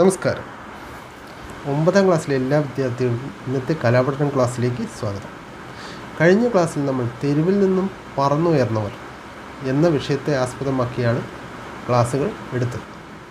നമസ്കാരം ഒമ്പതാം ക്ലാസ്സിലെ എല്ലാ വിദ്യാർത്ഥികൾക്കും ഇന്നത്തെ കലാപഠനം ക്ലാസ്സിലേക്ക് സ്വാഗതം കഴിഞ്ഞ ക്ലാസ്സിൽ നമ്മൾ തെരുവിൽ നിന്നും പറന്നുയർന്നവർ എന്ന വിഷയത്തെ ആസ്പദമാക്കിയാണ് ക്ലാസ്സുകൾ എടുത്തത്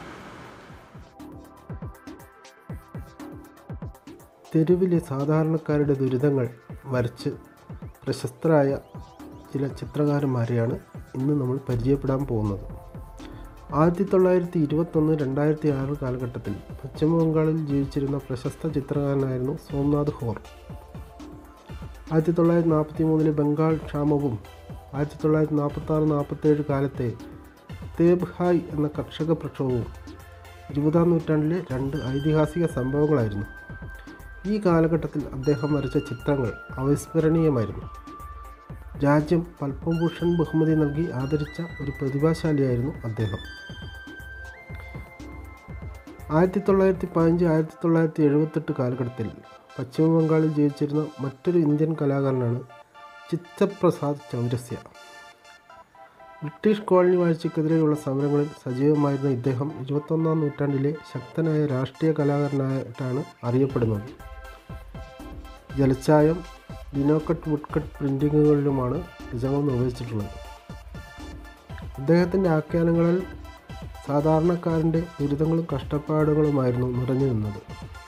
തെരുവിലെ സാധാരണക്കാരുടെ ദുരിതങ്ങൾ വരച്ച് പ്രശസ്തരായ ചില ചിത്രകാരന്മാരെയാണ് ഇന്ന് നമ്മൾ പരിചയപ്പെടാൻ പോകുന്നത് ആയിരത്തി തൊള്ളായിരത്തി ഇരുപത്തൊന്ന് രണ്ടായിരത്തി ആറ് കാലഘട്ടത്തിൽ പശ്ചിമ ബംഗാളിൽ ജീവിച്ചിരുന്ന പ്രശസ്ത ചിത്രകാരനായിരുന്നു സോംനാഥ് ഹോർ ആയിരത്തി തൊള്ളായിരത്തി നാൽപ്പത്തി മൂന്നിലെ ബംഗാൾ ക്ഷാമവും ആയിരത്തി തൊള്ളായിരത്തി നാൽപ്പത്തി ആറ് നാൽപ്പത്തേഴ് കാലത്തെ തേബ് ഹായ് എന്ന കർഷക പ്രക്ഷോഭവും ഇരുപതാം നൂറ്റാണ്ടിലെ രണ്ട് ഐതിഹാസിക സംഭവങ്ങളായിരുന്നു ഈ കാലഘട്ടത്തിൽ അദ്ദേഹം വരച്ച ചിത്രങ്ങൾ അവിസ്മരണീയമായിരുന്നു രാജ്യം പത്മഭൂഷൺ ബഹുമതി നൽകി ആദരിച്ച ഒരു പ്രതിഭാശാലിയായിരുന്നു അദ്ദേഹം ആയിരത്തി തൊള്ളായിരത്തി പതിനഞ്ച് ആയിരത്തി തൊള്ളായിരത്തി എഴുപത്തെട്ട് കാലഘട്ടത്തിൽ പശ്ചിമ ബംഗാളിൽ ജീവിച്ചിരുന്ന മറ്റൊരു ഇന്ത്യൻ കലാകാരനാണ് ചിത്തപ്രസാദ് ചൗരസ്യ ബ്രിട്ടീഷ് കോളനി വാഴ്ചയ്ക്കെതിരെയുള്ള സമരങ്ങളിൽ സജീവമായിരുന്ന ഇദ്ദേഹം ഇരുപത്തൊന്നാം നൂറ്റാണ്ടിലെ ശക്തനായ രാഷ്ട്രീയ കലാകാരനായിട്ടാണ് അറിയപ്പെടുന്നത് ജലച്ചായം ലിനോക്കട്ട് വുഡ്കട്ട് പ്രിൻറ്റിങ്ങുകളിലുമാണ് രചനകൾ നിർവഹിച്ചിട്ടുള്ളത് അദ്ദേഹത്തിൻ്റെ ആഖ്യാനങ്ങളിൽ സാധാരണക്കാരൻ്റെ ദുരിതങ്ങളും കഷ്ടപ്പാടുകളുമായിരുന്നു നിറഞ്ഞു നിന്നത്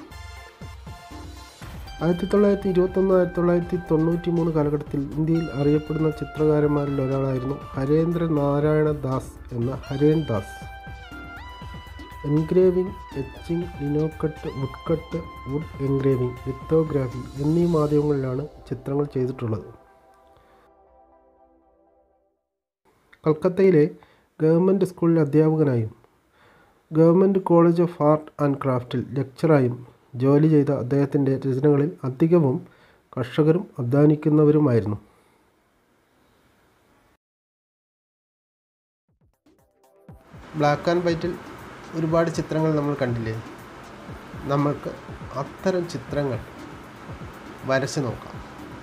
ആയിരത്തി തൊള്ളായിരത്തി ഇരുപത്തൊന്ന് ആയിരത്തി തൊള്ളായിരത്തി തൊണ്ണൂറ്റി മൂന്ന് കാലഘട്ടത്തിൽ ഇന്ത്യയിൽ അറിയപ്പെടുന്ന ചിത്രകാരന്മാരിൽ ഒരാളായിരുന്നു ഹരേന്ദ്ര നാരായണ ദാസ് എന്ന Haren Das engraving etching linocut woodcut wood engraving lithography എന്നീ മാധ്യമങ്ങളിലാണ് ചിത്രങ്ങൾ ചെയ്തിട്ടുള്ളത് കൽക്കത്തയിലെ ഗവൺമെൻറ് സ്കൂളിൽ അധ്യാപകനായും government college of art and ക്രാഫ്റ്റിൽ ലെക്ചറായും ജോലി ചെയ്ത അദ്ദേഹത്തിൻ്റെ രചനകളിൽ അധികവും കർഷകരും അധ്വാനിക്കുന്നവരുമായിരുന്നു ബ്ലാക്ക് ആൻഡ് വൈറ്റിൽ ഒരുപാട് ചിത്രങ്ങൾ നമ്മൾ കണ്ടില്ലേ നമ്മൾക്ക് അത്തരം ചിത്രങ്ങൾ വരച്ച് നോക്കാം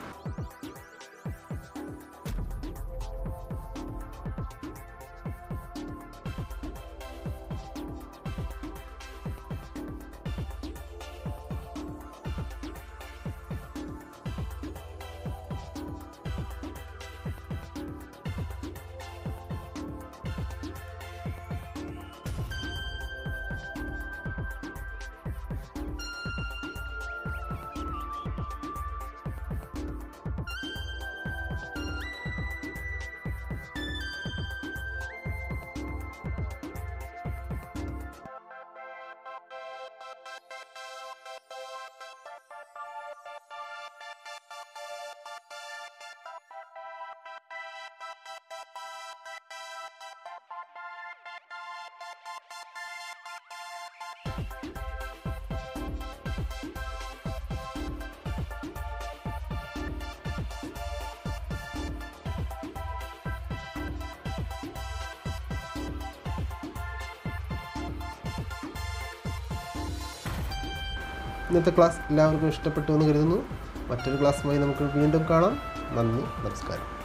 ഇന്നത്തെ ക്ലാസ് എല്ലാവർക്കും ഇഷ്ടപ്പെട്ടു എന്ന് കരുതുന്നു മറ്റൊരു ക്ലാസ്സുമായി നമുക്ക് വീണ്ടും കാണാം നന്ദി നമസ്കാരം